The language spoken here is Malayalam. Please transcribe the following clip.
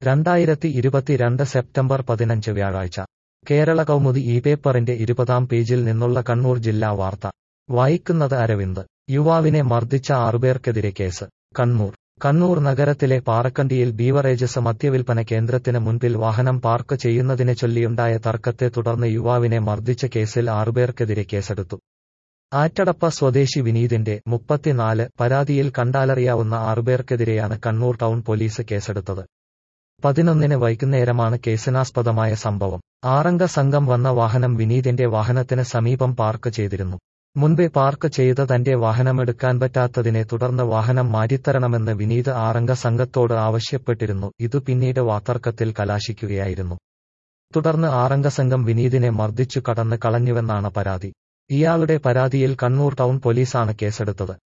രണ്ടായിരത്തി ഇരുപത്തിരണ്ട് സെപ്റ്റംബർ പതിനഞ്ച് വ്യാഴാഴ്ച കേരള കൗമുദി ഈ പേപ്പറിന്റെ ഇരുപതാം പേജിൽ നിന്നുള്ള കണ്ണൂർ ജില്ലാ വാർത്ത വായിക്കുന്നത് അരവിന്ദ് യുവാവിനെ മർദ്ദിച്ച ആറുപേർക്കെതിരെ കേസ് കണ്ണൂർ കണ്ണൂർ നഗരത്തിലെ പാറക്കണ്ടിയിൽ ബീവറേജസ് മദ്യവിൽപ്പന കേന്ദ്രത്തിന് മുൻപിൽ വാഹനം പാർക്ക് ചെയ്യുന്നതിനെ ചൊല്ലിയുണ്ടായ തർക്കത്തെ തുടർന്ന് യുവാവിനെ മർദ്ദിച്ച കേസിൽ ആറുപേർക്കെതിരെ കേസെടുത്തു ആറ്റടപ്പ സ്വദേശി വിനീതിന്റെ മുപ്പത്തിനാല് പരാതിയിൽ കണ്ടാലറിയാവുന്ന ആറുപേർക്കെതിരെയാണ് കണ്ണൂർ ടൗൺ പോലീസ് കേസെടുത്തത് പതിനൊന്നിന് വൈകുന്നേരമാണ് കേസിനാസ്പദമായ സംഭവം ആറംഗ സംഘം വന്ന വാഹനം വിനീതിന്റെ വാഹനത്തിന് സമീപം പാർക്ക് ചെയ്തിരുന്നു മുൻപേ പാർക്ക് ചെയ്ത തന്റെ വാഹനമെടുക്കാൻ പറ്റാത്തതിനെ തുടർന്ന് വാഹനം മാറ്റിത്തരണമെന്ന് വിനീത് ആറംഗ സംഘത്തോട് ആവശ്യപ്പെട്ടിരുന്നു ഇതു പിന്നീട് വാതർക്കത്തിൽ കലാശിക്കുകയായിരുന്നു തുടർന്ന് ആറംഗ സംഘം വിനീതിനെ മർദ്ദിച്ചു കടന്ന് കളഞ്ഞുവെന്നാണ് പരാതി ഇയാളുടെ പരാതിയിൽ കണ്ണൂർ ടൗൺ പോലീസാണ് കേസെടുത്തത്